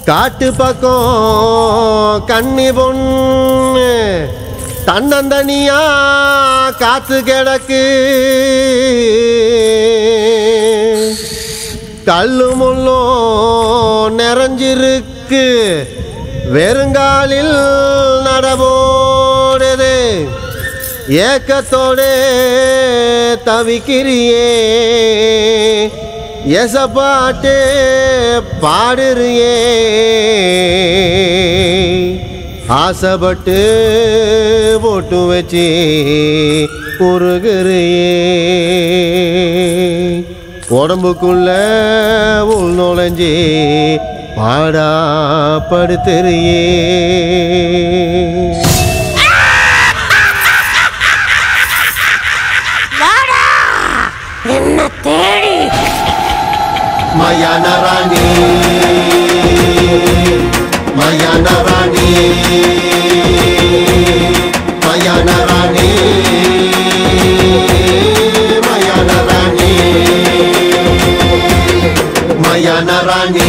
காட்டு பக்கம் கன்னி பொண்ணு தன்னந்தனியா காத்து கிடக்கு கல்லு முள்ளும் நிறைஞ்சிருக்கு வெறுங்காலில் நடபோடுது ஏக்கத்தோடு தவிக்கிறியே எசப்பாட்டு பாடுறியே ஆசைப்பட்டு போட்டு வச்சு உருகுறியே உடம்புக்குள்ள உள் நுழைஞ்சி பாடா படுத்துறியே வாடா என்ன தேடி மயான ராணி மயான ராணி மயான ராணி மயான ராணி மயான ராணி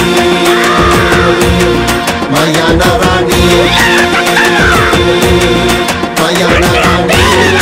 மயான ராணி மயான ராணி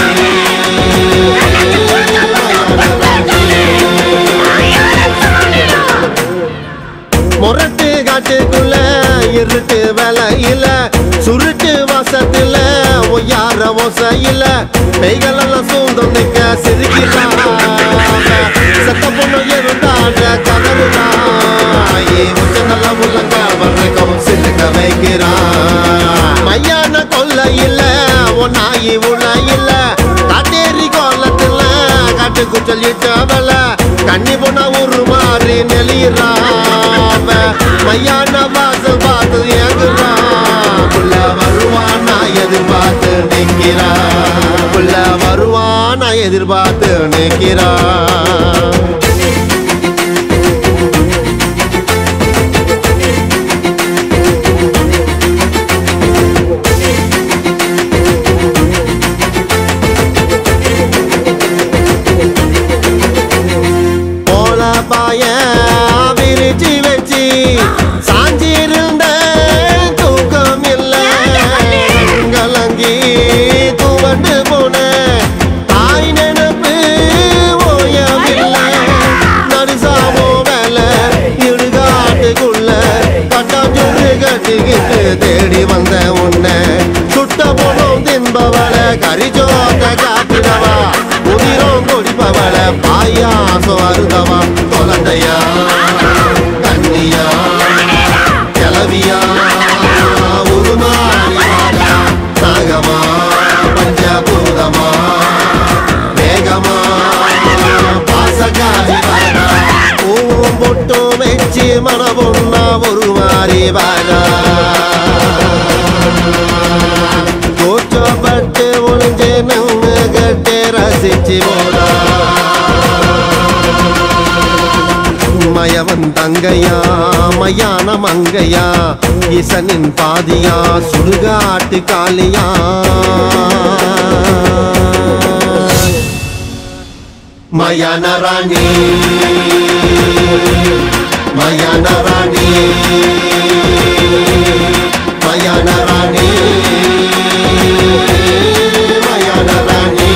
முரட்டு காட்டுக்குள்ள இருட்டு வேலையில சுருட்டு வாசத்துல ஒய்யார ஓசையில பெய்கள் எல்லாம் சூழ்ந்து நிக்க சிரிக்கிறான் செத்த பொண்ணு இருந்தாண்ட கதறுதான் உச்ச நல்ல உள்ளங்க வர்றக்கும் சிலுக்க வைக்கிறான் மையான கொல்ல இல்ல ஒன்னாயி உள்ள இல்ல காட்டேரி கோலத்துல காட்டுக்கு சொல்லிட்டவள கண்ணி பொண்ணா ஒரு மாறி நெளியிறாம மையான வாசல் பார்த்து ஏங்குறான் புள்ள வருவான் நான் எதிர்பார்த்து நிற்கிறான் புள்ள வருவான் நான் எதிர்பார்த்து நிற்கிறான் போல பாய விரிச்சு வச்சு சாஞ்சிருந்த தூக்கம் இல்ல கலங்கி துவண்டு போன தாய் நினப்பு ஓயவில்லை நடுசாமோ வேலை இடுகாட்டுக்குள்ள கட்டாஞ்சோறு கட்டிக்கிட்டு தேடி வந்த உன்னை சுட்ட போனோம் தின்பவள கரிஜோத்த காட்டினவா உதிரம் கொடிப்பவள பாயாசம் அருதவா குழந்தையா கண்ணியா கிளவியா உருமாறியா நாகமா பஞ்சபூதமா வேகமா பாசகாரி பூவும் பொட்டும் வச்சு மனபொன்னா ஒரு மாறி வாழா கூச்சப்பட்டு ஒளிஞ்சு நின்று கட்டு ரசிச்சு போடா மயவன் தங்கையா மயான மங்கையா இசனின் பாதியா சுடுகாட்டு காளியா மயான ராணி மயான ராணி மயான ராணி மயான ராணி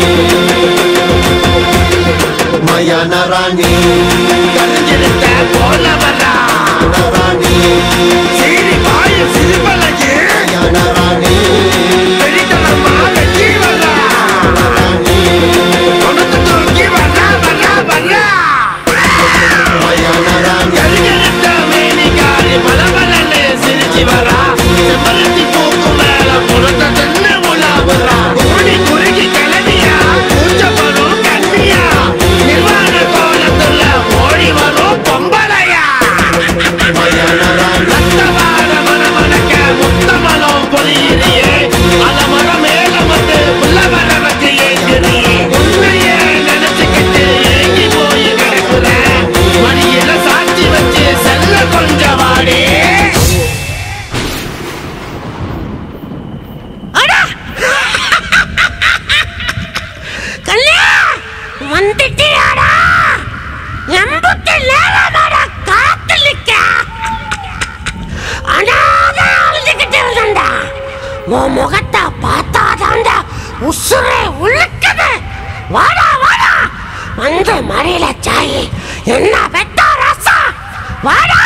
மயான ராணி கருஞ்செடுத்த போல வர்றா மயான ராணி சீறி பாய சிறுபலகி மயான ராணி வெடித்தனமா வெட்டி வர்றா ராணி உனக்கு தூக்கி வர்றா வர்றா வர்றா மயான ராணி கருஞ்செடுத்த மேனிக்காரி பலபலன்னு சிரிச்சு வர்றா செம்பருத்தி பூக்கு மேல புறத்த தென்ன உலாவுறா கூடி குறுகி கிளம்பியா கூச்சப்படும் கண்ணியா நிர்வாண கோலத்துல ஓடி வரும் பொம்பளையா மயான ராணி ரத்தவாட மனமணக்க முத்தமலம் பொழியிறியே அலமரம் மேல வந்து புல்லவர வச்சு ஏங்குறியே உண்மையே நினைச்சுக்கிட்டு ஏங்கி போய் கிடக்குற மணியில சாட்சி வச்சு செல்ல கொஞ்சம் வாடி உன் முகத்தை பார்த்தாதாண்டா உசுரே உள்ளுக்குது வாடா வாடா வந்து மடியில சாயி என்ன பெத்தா ரசா வாடா